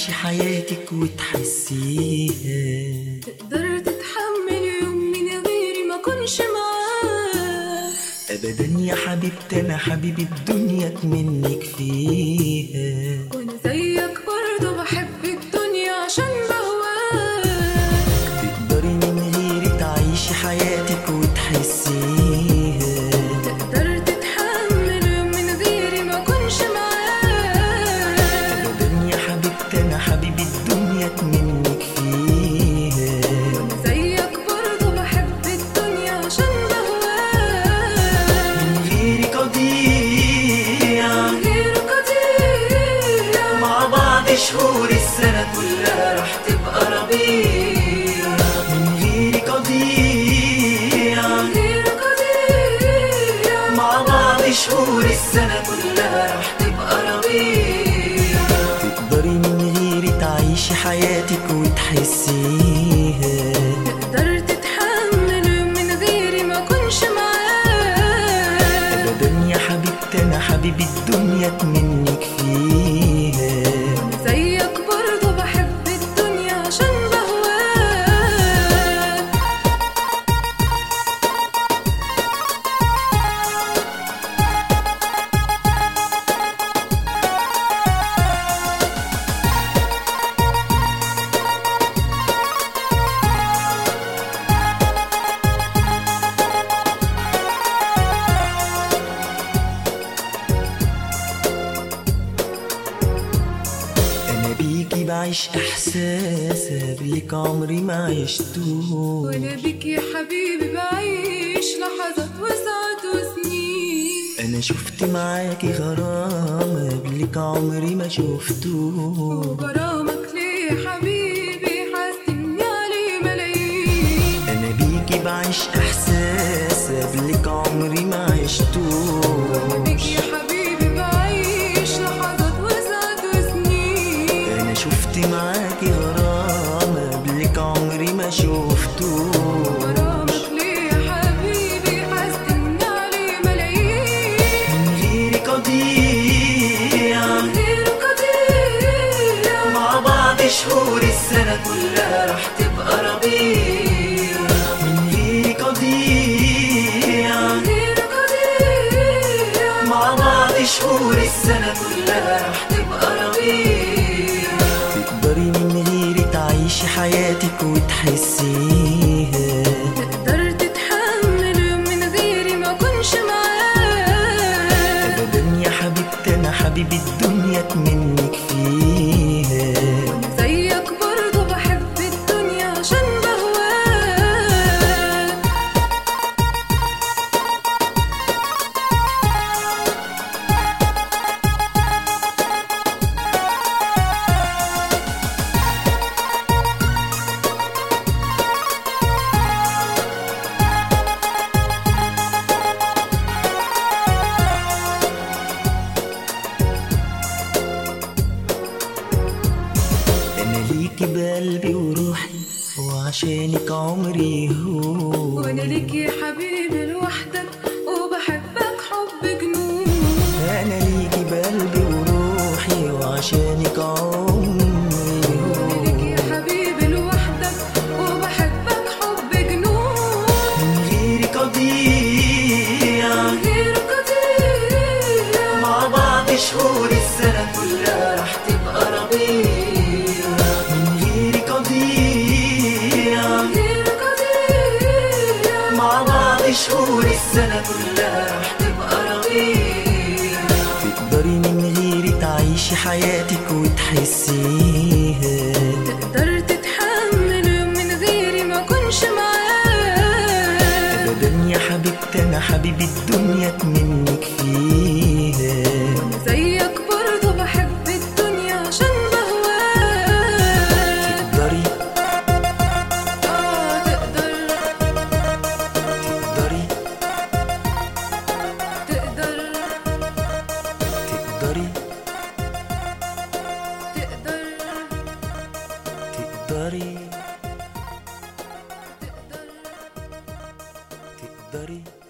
تعيشي حياتك وتحسيها تقدر تتحمل يوم من غيري ما كنش معاه ابدا يا حبيبتي انا حبيب الدنيا منك فيها وانا زيك برضه بحب الدنيا عشان بهواك تقدري من غيري تعيشي حياتك وتحسيها تقدر تتحمل يوم من غيري ما كنش معاه ابدا يا حبيبتي انا حبيب الدنيا منك فيها وانا زيك برضه بحب الدنيا عشان بهواك من غيرك اضيع غيرك قضية مع بعض شهور السنة كلها راح تبقى ربيع من غيرك اضيع غيرك قضية مع بعض شهور السنة كلها راح تبقى ربيع تقدري من غيري تعيشي حياتك وتحسيها تقدر تتحمل يوم من غيري ما كنش معاه ابدا يا حبيبتي انا حبيب الدنيا منك فيها زيك برضه بحب الدنيا عشان بهواك انا بيكي بعيش احساس قبلك عمري ما عشته وانا بيك يا حبيبي بعيش لحظات وساعات وسنين انا شفت معاكي غرام قبلك عمري ما شفته وغرامك ليه يا حبيبي حاسبني عليه ملايين انا بيكي بعيش احساس قبلك عمري ما عشته وانا بيك يا حبيبي بعيش لحظات وساعات وسنين انا شفت معاكي غرام قبلك عمري ما شفته غرامك ليه يا حبيبي حاسبني عليه ملايين من غيرك اضيع غيرك قضية مع بعض شهور السنة كلها راح تبقى ربيع من غيرك اضيع غيرك قضية مع بعض شهور السنة كلها راح تبقى ربيع تقدري من غيري تعيشي حياتك وتحسيها تقدر تتحمل يوم من غيري ما كنش معاه ابدا يا حبيبتي انا حبيب الدنيا منك فيها زيك برضه بحب الدنيا عشان بهواك انا ليكي بقلبي وروحي وعشانك عمري هو وانا ليك يا حبيبي لوحدك وبحبك حب جنون انا ليكي بقلبي وروحي وعشانك عمري وانا ليك هو يا حبيبي لوحدك وبحبك حب جنون من غيرك اضيع غيرك قضية مع بعض شهور السنة كلها راح تبقى ربيع من غيرك اضيع غيرك قضية مع بعض شهور السنة كلها راح تبقى ربيع تقدري من غيري تعيشي حياتك وتحسيها تقدر تتحمل يوم من غيري ما كنش معاه ابدا يا حبيبتي انا حبيب الدنيا منك فيها زيك برضه بحب الدنيا عشان بهواك تقدري اه تقدر تقدري تقدر تقدري تقدر تقدري تقدر تقدري